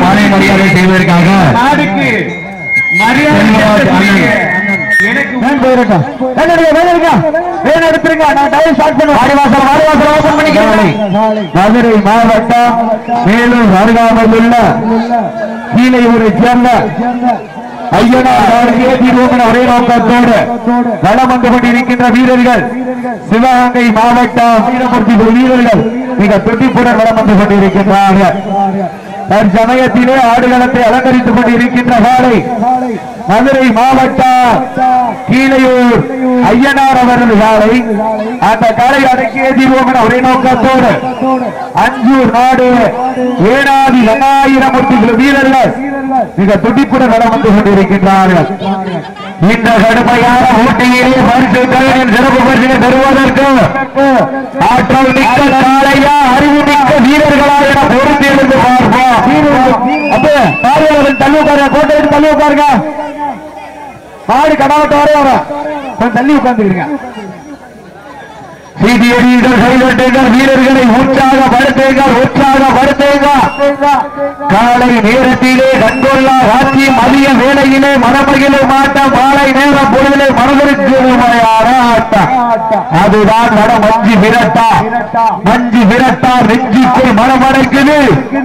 மாலை மரியாதை செய்வதற்காக நாடுக்கு மரியாதை செல்வராஜ் செலுத்தக்கூடிய அண்ணன். எனக்கு வேன் போயிருக்கா வேன் எடுங்க வேன் எடுங்க வேன் எடுத்துருங்க நான் டைம் ஸ்டார்ட் பண்ணுவேன் வாடிவாசல் வாடிவாசல் ஓபன் பண்ணிக்கிறேன் மதுரை மாவட்டம் மேலூர் அருகாமையில் உள்ள கீழையூரை சேர்ந்த ஐயனார் தீர்வுமன ஒரே நோக்கத்தோடு வளம் வந்து கொண்டிருக்கின்ற வீரர்கள் சிவகங்கை மாவட்டம் வீரமூர்த்தி வீரர்கள் மிக துடிப்புடன் வளம் வந்து கொண்டிருக்கின்றார்கள் தற்சமயத்திலே ஆடுகளத்தை அலங்கரித்துக் கொண்டிருக்கின்ற காலை மதுரை மாவட்டம் கீழையூர் ஐயனார் அவரது காலை அந்த காலை அடக்கிய தீர்வோம் என ஒரே நோக்கத்தோடு அஞ்சூர் நாடு ஏனாதி இரண்டாயிரமூர்த்தி வீரர்கள் மிக துடிப்புடன் வளம் வந்து கொண்டிருக்கின்றார்கள் இந்த கடுமையான போட்டியிலே பரிசு தலைவரின் சிறப்பு பரிசினை பெறுவதற்கு ஆற்றல் மிக்க காளையா அறிவு மிக்க வீரர்களா என பொறுத்து எழுந்து பார்ப்போம் அப்ப பாரியவர்கள் தள்ளி உட்காருங்க கோட்டையில் தள்ளி உட்காருங்க மாடு கடாவட்ட வர வர கொஞ்சம் தள்ளி உட்கார்ந்துக்கிறீங்க சீதியடிகள் கைதட்டுங்கள் வீரர்களை உற்சாகப்படுத்துங்கள் உற்சாகப்படுத்துங்கள் காலை நேரத்திலே கண்கொள்ளா ராட்சி மதிய வேளையிலே மனமகிழ மாட்டம் மாலை நேர பொழுதிலே மனதிற்கு ஆட்டம் அதுதான் நட மஞ்சு விரட்டா மஞ்சு விரட்டா நெஞ்சுக்குள் மனமடைக்குது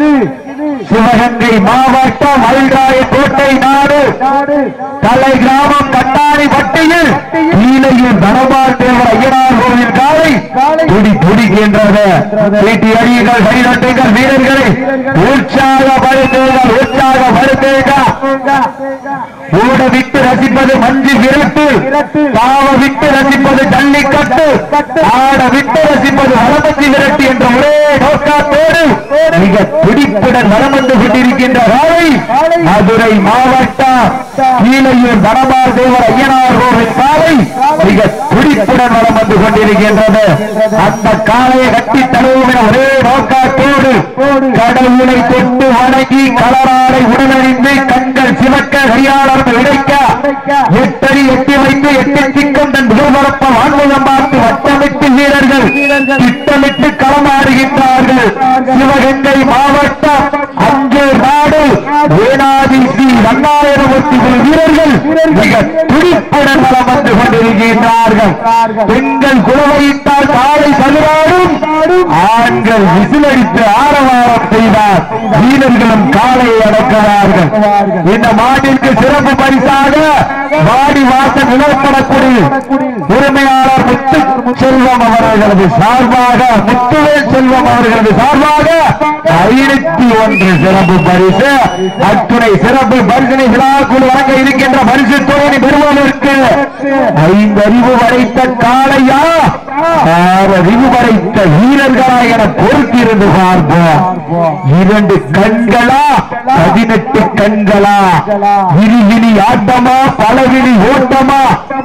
சிவகங்கை மாவட்டம் மயில்ராய கோட்டை நாடு கலை கிராமம் கட்டாணி பட்டியில் ஈலையில் தனபால் தேவர் ஐயனார் கோவில் காலை துடி துடிக்கின்றது வீட்டி அடியுங்கள் கைதட்டுங்கள் வீரர்களை உற்சாகப்படுத்துங்கள் உற்சாகப்படுத்துங்கள் ஓட விட்டு ரசிப்பது மஞ்சு விரட்டு காவ விட்டு ரசிப்பது ஜல்லிக்கட்டு ஆட விட்டு ரசிப்பது வளமஞ்சி விரட்டு என்ற ஒரே நோக்கத்தோடு மிக துடிப்புடன் வலம் வந்து கொண்டிருக்கின்ற காலை மதுரை மாவட்டம் கீழையூர் தனபால் தேவர் ஐயனார் கோவில் காலை மிக துடிப்புடன் வலம் வந்து கொண்டிருக்கின்றது அந்த காலையை கட்டி தழுவும் என ஒரே நோக்கத்தோடு கடவுளை தொட்டு வணங்கி கலராடை உடனறிந்து கண்கள் சிவக்க கையாளர்கள் இடைக்க எட்டடி எட்டி வைத்து எட்டு சிக்கம் தன் புகழ்பரப்ப வான்முகம் பார்த்து வட்டமிட்டு வீரர்கள் திட்டமிட்டு களமாடுகின்றார்கள் சிவகங்கை மாவட்டம் அஞ்சு நாடு வேணாதி ஸ்ரீ ரண்ணாயிரமூர்த்தி குழு வீரர்கள் மிக துடிப்புடன் வளம் வந்து கொண்டிருக்கின்றார்கள் பெண்கள் குலவையிட்டால் காலை சதுராடும் ஆண்கள் விசிலடித்து ஆரவாரம் செய்தார் வீரர்களும் காலையை அடக்கிறார்கள் இந்த மாட்டிற்கு சிறப்பு பரிசாக வாடி வாசல் நிலப்படக்கூடிய உரிமையாளர் முத்து செல்வம் அவர்களது சார்பாக முத்துவேல் செல்வம் அவர்களது சார்பாக ஐநூத்தி ஒன்று சிறப்பு பரிசு அத்துணை சிறப்பு பரிசினை விழாக்குழு வழங்க இருக்கின்ற பரிசு தொகையை பெறுவதற்கு ஐந்தறிவு படைத்த காளையா ஆறறிவு படைத்த வீரர்களா என பொறுத்திருந்து பார்ப்போம் இரண்டு கண்களா பதினெட்டு கண்களா விரிவிழி ஆட்டமா பலவிழி ஓட்டமா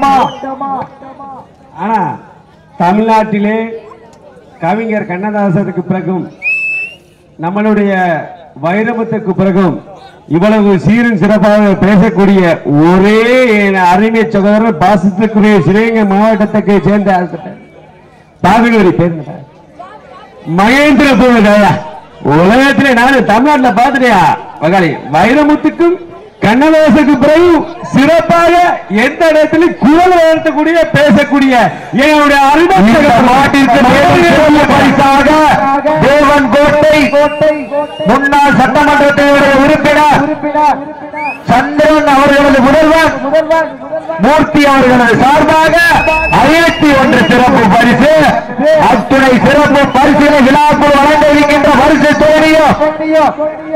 ஆனா தமிழ்நாட்டிலே கவிஞர் கண்ணதாசனுக்கு பிறகும் நம்மளுடைய வைரமுத்துக்கு பிறகும் இவ்வளவு சீரும் சிறப்பாக பேசக்கூடிய ஒரே அருமை சகோதரர் பாசத்துக்குரிய சிவகங்கை மாவட்டத்துக்கு சேர்ந்த பாகனூரி பேர் என்ன? மகேந்திர பூமிதாயா உலகத்திலே நான் தமிழ்நாட்டில் பார்த்துட்டியா பகாளி வைரமுத்துக்கும் கண்ணதாசுக்கு பிறகு சிறப்பாக எந்த இடத்திலும் குரல் உயர்த்தக்கூடிய பேசக்கூடிய என்னுடைய இந்த மாட்டிற்கு மேலும் சிறப்பு பரிசாக தேவன் கோட்டை முன்னாள் சட்டமன்றத்தினுடைய உறுப்பினர் சந்திரன் அவர்களது முதல்வர் மூர்த்தி அவர்களது சார்பாக ஐநூத்தி ஒன்று சிறப்பு பரிசு அத்துணை சிறப்பு பரிசினை விழாக்குள் வழங்க இருக்கின்ற பரிசு தோழியோ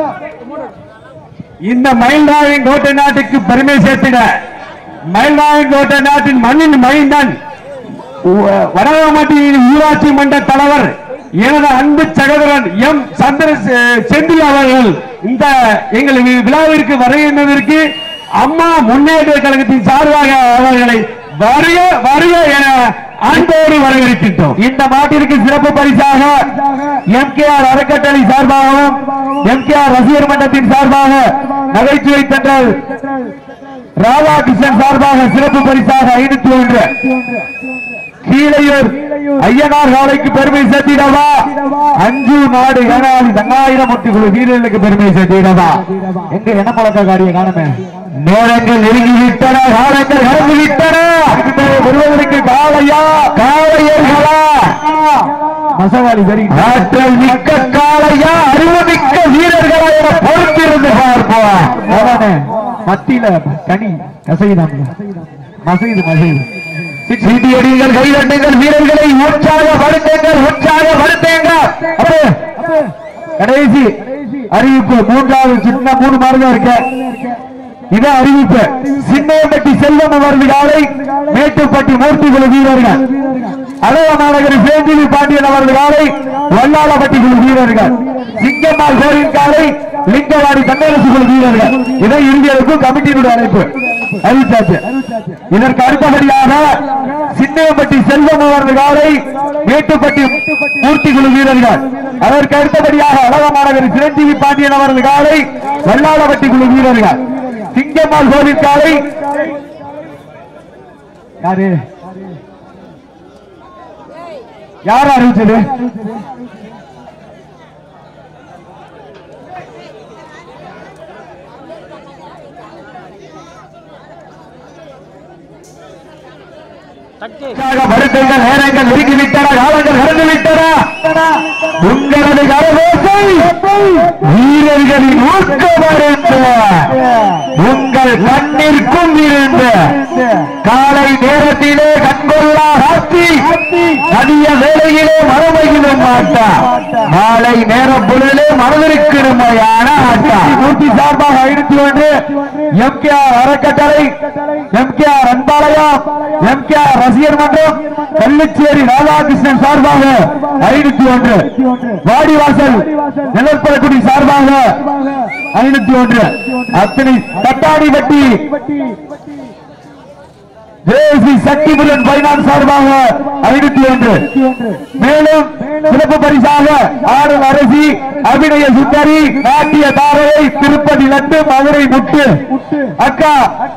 இந்த மயில்ராயன் கோட்டை நாட்டுக்கு பெருமை சேர்த்திட மயில்ராயன் கோட்டை நாட்டின் மண்ணின் மைந்தன் வடகமட்டியின் ஊராட்சி மன்ற தலைவர் எனது அன்பு சகோதரன் எம் சந்திர செ- செந்தில் அவர்கள் இந்த எங்கள் வி- விழாவிற்கு வருகின்றதற்கு அம்மா முன்னேற்ற கழகத்தின் சார்பாக அவர்களை வருக வருக என அன்போடு வரவேற்கின்றோம் இந்த மாட்டிற்கு சிறப்பு பரிசாக எம்கேஆர் அறக்கட்டளை சார்பாகவும் எம்கேஆர் ரசிகர் மன்றத்தின் சார்பாக நகைச்சுவை தென்றல் ராதாகிருஷ்ணன் சார்பாக சிறப்பு பரிசாக ஐநூத்தி ஒன்று கீழையூர் ஐயனார் காலைக்கு பெருமை சேர்த்திடவா அஞ்சு நாடு ஏனாதி தங்காயிரம் குழு வீரர்களுக்கு பெருமை சேர்த்திடவா எங்க என்ன பழக்க காரியம் காணுமே நேரங்கள் நெருங்கி விட்டன காலங்கள் கடந்து விட்டன வருவதற்கு காளையா காளையர்களா மசகாலி சரி ஆற்றல் மிக்க காளையா அறிவுமிக்க வீரர்களா என பொறுத்திருந்து பார்ப்போம் அதானே மத்தியில கனி கசைதான் மசைது மசைது சீட்டியடிங்கள் கைதட்டுங்கள் வீரர்களை உற்சாகப்படுத்துங்கள் உற்சாகப்படுத்துங்கள் அப்படியே கடைசி அறிவிப்பு மூன்றாவது சின்ன மூணு மாறு தான் இருக்க இதான் அறிவிப்பு சின்னையம்பட்டி செல்வம் அவரது காலை மேட்டுப்பட்டி மூர்த்தி குழு வீரர்கள் அழக மாநகரி சேந்திலி பாண்டியன் அவரது காலை வல்லாளப்பட்டி குழு வீரர்கள் சிங்கம்மாள் கோரின் காலை லிங்கவாடி தன்னரசு குழு வீரர்கள் இதை இறுதியெடுக்கும் கமிட்டியினுடைய அழைப்பு அறிவிச்சாச்சு இதற்கு அடுத்தபடியாக சின்னையம்பட்டி செல்வம் அவரது காலை மேட்டுப்பட்டி மூர்த்தி குழு வீரர்கள் அதற்கு அடுத்தபடியாக அழக மாநகரி சிரஞ்சீவி பாண்டியன் அவரது காலை வல்லாளப்பட்டி குழு வீரர்கள் சிங்கம்மாள் கோவில் காலை யாரு யார் அறிவிச்சது வருத்தங்கள் நேரங்கள் நெருங்கி விட்டன காலங்கள் கடந்து விட்டன உங்களது கரகோசை வீரர்களின் ஊக்கமருந்து உங்கள் கண்ணிற்கும் இருந்து காலை நேரத்திலே கண்கொள்ளா ராத்தி மதிய வேளையிலே மறுமையிலும் மாட்டா மாலை நேரம் பொழுதிலே மனதிற்கிருமையான ஆட்டா நூற்றி சார்பாக ஐநூத்தி ஒன்று எம் கே ஆர் அறக்கட்டளை எம் கே ஆர் அன்பாலயம் எம் கே ஆர் ரசிகர் மன்றம் கள்ளிச்சேரி ராதாகிருஷ்ணன் சார்பாக ஐநூத்தி ஒன்று வாடிவாசல் நிலப்பரக்குடி சார்பாக ஐநூத்தி ஒன்று அத்தனை தட்டாடி வட்டி தேசி சக்திபுரன் பைனான் சார்பாக ஐநூத்தி ஒன்று மேலும் சிறப்பு பரிசாக ஆடல் அரசி அபிநய சுந்தரி நாட்டிய தாரகை திருப்பதி லட்டு மதுரை முட்டு அக்கா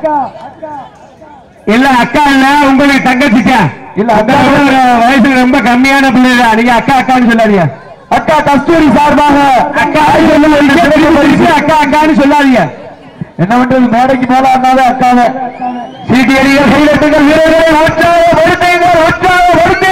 இல்ல அக்கா இல்ல உங்களுக்கு தங்கச்சிக்கா இல்ல, அக்கா அக்கா கூட வயசு ரொம்ப கம்மியான பிள்ளைங்க நீங்க அக்கா அக்கான்னு சொல்லாதீங்க அக்கா கஸ்தூரி சார்பாக அக்கா சிறப்பு பரிசு அக்கா அக்கான்னு சொல்லாதீங்க என்ன பண்றது மேடைக்கு மேல ஆனாலும் அக்காவை சீட்டி அடிகள் கைதட்டுங்கள் வீரர்களை உற்சாக வருத்தீங்கள் உற்சாக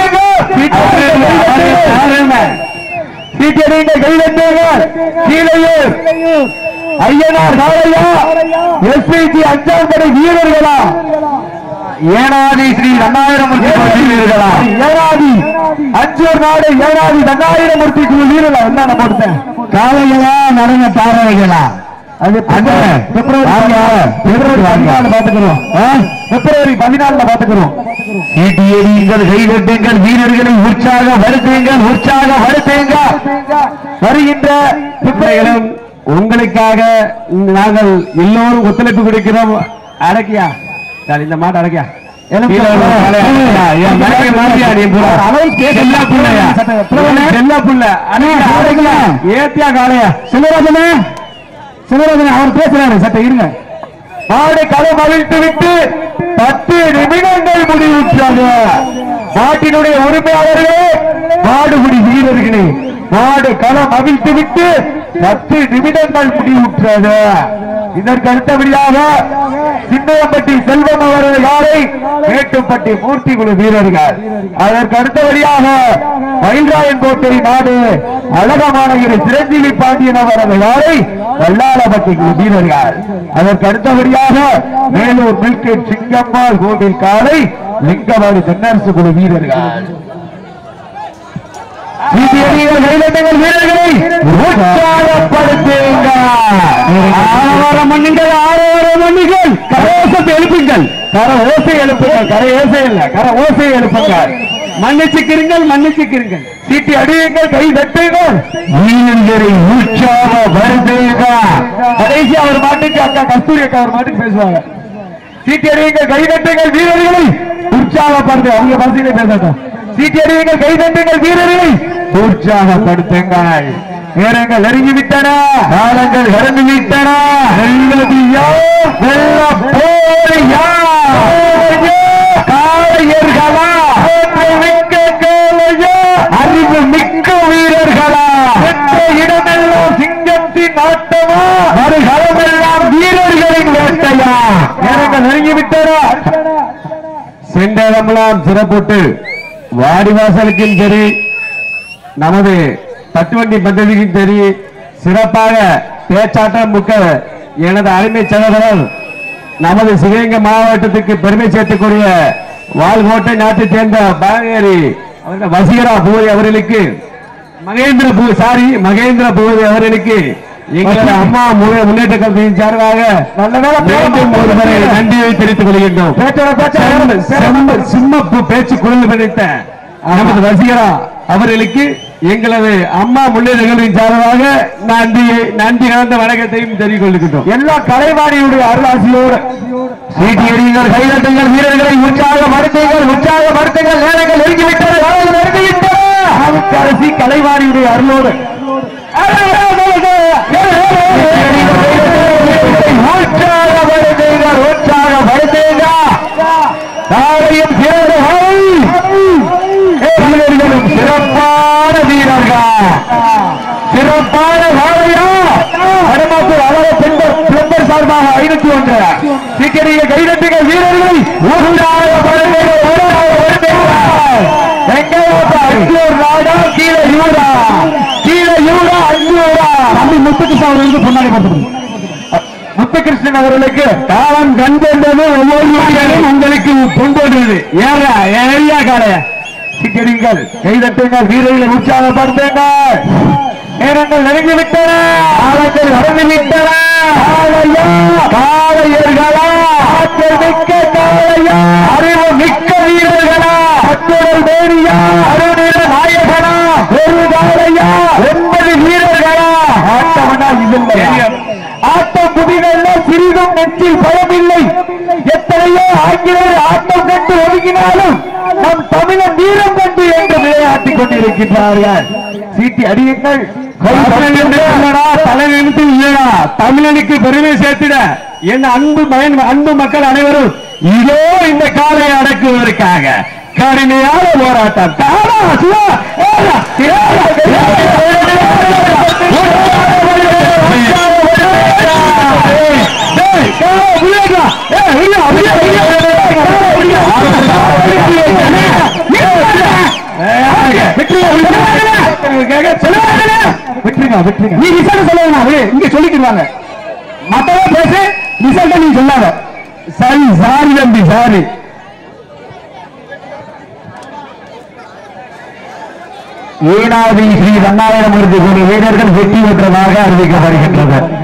வருத்தீங்கள் சீட்டி அடிங்கள் கைதட்டுங்கள் கீழையூர் ஐயனார் காளையா எஸ்பிஜி அஞ்சாம் படை வீரர்களா ஏனாதி ஸ்ரீ ரெண்டாயிரம் வீரர்களா ஏனாதி அஞ்சூர் நாடு ஏனாதி ரெண்டாயிரம் மூர்த்தி குழு வீரர்களா என்ன போட்டேன் காளைகளா நடன தாரவைகளா அது பிப்ரவரி பிப்ரவரி பதினாலு பாத்துக்கிறோம் பிப்ரவரி பதினாலுல பாத்துக்கிறோம் சீட்டியடிங்கள் கைதட்டுங்கள் வீரர்களை உற்சாக வருத்துங்கள் உற்சாக வருத்துங்க வருகின்ற பிள்ளைகளும் உங்களுக்காக நாங்கள் எல்லோரும் ஒத்துழைப்பு கொடுக்கிறோம் அடக்கியா சரி இந்த மாட்டு அடக்கியா எனக்கு கீழே உள்ள காளையா, அடக்கியா. என் மனைவி மாத்தியா நீ பூரா? அளவு கேட்க செல்லா புள்ளையா? செல்லா புள்ள. அடக்கியா, அடக்கியா. ஏத்தியா காளையா சிவராஜனே சிவராஜனே அவர் பேசுறாரு சட்ட இருங்க மாடு களம் அவிழ்த்து விட்டு பத்து நிமிடங்கள் முடிவுற்றது மாட்டினுடைய உரிமையாளர்களே மாடுபிடி வீரர்களே மாடு களம் அவிழ்த்து விட்டு பத்து நிமிடங்கள் முடிவுற்றது இதற்கு அடுத்தபடியாக சின்னம்பட்டி செல்வம் அவரது காலை மேட்டுப்பட்டி மூர்த்தி குழு வீரர்கள் அதற்கு அடுத்தபடியாக மயில்ராயன் கோட்டை நாடு அழகமானகிரி சிரஞ்சீவி பாண்டியன் அவரது காலை வல்லாளப்பட்டி குழு வீரர்கள் அதற்கு அடுத்தபடியாக மேலூர் மில்கேட் சிங்கம்மாள் கோவில் காலை லிங்கவாடி தென்னரசு குழு வீரர்கள் வீதியடிகள் கைதட்டுங்கள் வீரர்களை உற்சாகப்படுத்துங்கள் ஆரவாரம் பண்ணுங்கள் ஆரவாரம் பண்ணுங்கள் கரஓசத்தை எழுப்புங்கள் கர ஓசை எழுப்புங்கள் கர ஓசை இல்ல கர ஓசை எழுப்புங்கள் மன்னிச்சுக்கிறீங்கள் மன்னிச்சுக்கிறீங்கள் சீட்டி அடியுங்கள் கை தட்டுங்கள் வீரர்களை உற்சாக வருதுங்க கடைசி அவர் மாட்டுக்கு அக்கா கஸ்தூரி அக்கா அவர் மாட்டுக்கு பேசுவாங்க சீட்டி அடியுங்கள் கை தட்டுங்கள் வீரர்களை உற்சாகப்படுத்து அவங்க பசியிலே பேசட்டும் சீட்டி அடியுங்கள் கை தட்டுங்கள் வீரர்களை உற்சாகப்படுத்துங்கள் நேரங்கள் நெருங்கி விட்டன காலங்கள் கடந்து விட்டன வெல்லதியோ வெல்ல போறியா காளையர்களா இடமெல்லாம் சிங்கத்தின் ஆட்டமா மறுகளமெல்லாம் வீரர்களின் வேட்டையா நேரங்கள் நெருங்கிவிட்டதா சென்ற இடமெல்லாம் சிறப்புட்டு வாடிவாசலுக்கும் சரி நமது தட்டுவண்டி பദ്ധதிக்கும் சரி சிறப்பாக பேச்சாட்டம் முக்க எனது அருமை சகோதரர் நமது சிவகங்கை மாவட்டத்துக்கு பெருமை சேர்த்துக்கூடிய வால்கோட்டை நாட்டைச் சேர்ந்த பாகேரி அவர்கள் வசீகரா பூரி அவர்களுக்கு மகேந்திர பூ சாரி மகேந்திர பூரி அவர்களுக்கு எங்களது அம்மா மு- முன்னேற்ற கமிட்டியின் சார்பாக நல்ல வேளை மீண்டும் ஒரு முறை நன்றியை தெரிவித்துக் கொள்கின்றோம் பேச்சோட பேச்சா செம்ம- செம்ம- சிம்மப்பு பேச்சு குரல் பிடித்த நமது வசீகரா அவர்களுக்கு எங்களது அம்மா முன்னேற்றங்களின் சார்பாக நன்றி நன்றி கலந்த வணக்கத்தையும் தெரிவித்துக் கொள்கின்றோம் எல்லா கலைவாணியுடைய அருளாசியோடு சீட்டியடிகள் கைதட்டுங்கள் வீரர்களை உற்சாகப்படுத்துங்கள் உற்சாகப்படுத்துங்கள் நேரங்கள் நெருங்கிவிட்டது காலம் நெருங்கிவிட்டது அரசி கலைவாணியுடைய அருளோடு உற்சாகப்படுத்துங்கள் உற்சாகப்படுத்துங்கள் தாரையும் வீரர்கள் வீரர்களும் சிறப்பான வீரர்கள் சிறப்பான வாழையா வடமாத்தூர் அழக பெண்கள் பிளம்பர் சார்பாக ஐநூத்தி ஒன்று சீக்கிரங்க கைதட்டுங்க வீரர்களை ஊராக படுங்கள், ஊராக படுங்கள். எங்கேயாப்பா, அஞ்சூர் நாடா கீழே யூரா கீழே யூரா அஞ்சூரா தம்பி முத்துகிருஷ்ணன் அவர்களுக்கு பொன்னாடி பார்த்துக்கணும் முத்துகிருஷ்ணன் அவர்களுக்கு காலம் கண்டது ஒவ்வொரு வீரரும் உங்களுக்கு கொண்டது ஏறா ஏரியா காலைய சிக்கடிங்கள் கைதட்டுங்கள் வீரர்களை உற்சாகப்படுத்துங்கள் நேரங்கள் நெருங்கி விட்டன காலங்கள் நடந்து விட்டன காலையா காலையர்களா ஆற்றல் மிக்க காலையா அறிவு மிக்க வீரர்களா அத்துடல் வேணியா அருணில நாயகனா ஒரு காலையா ஒன்பது வீரர்களா ஆட்டமனா இல்லை ஆட்ட குடிகள்ல சிறிதும் நெற்றில் பயமில்லை எத்தனையோ ஆங்கிலேயர் ஆட்டம் கண்டு ஒதுங்கினாலும் நம் தமிழன் வீரம் கண்டு என்று விளையாட்டிக் கொண்டிருக்கின்றார்கள் சீட்டி அடியுங்கள் தலைநிறுத்தி இல்லடா தமிழனுக்கு பெருமை சேர்த்திட என் அன்பு மகன் அன்பு மக்கள் அனைவரும் இதோ இந்த காலை அடக்குவதற்காக கடுமையான போராட்டம் காலா, சிவா, ஏலா, ஏலா, ஏய், ஏய், காலா, உள்ளேடா. ஏய், உள்ளே, உள்ளே, உள்ளே, உள்ளே, உள்ளே, விட்டுருங்க விட்டுருங்க நீ ரிசல்ட் சொல்லுங்க இங்க சொல்லிக்கிறாங்க மத்தவங்க பேசு ரிசல்ட் நீ சொல்லாத சரி சாரி தம்பி சாரி ஏனாதி ஸ்ரீ ரன்னாயிரமூர்த்தி குழு வீரர்கள் வெற்றி பெற்றதாக அறிவிக்கப்படுகின்றது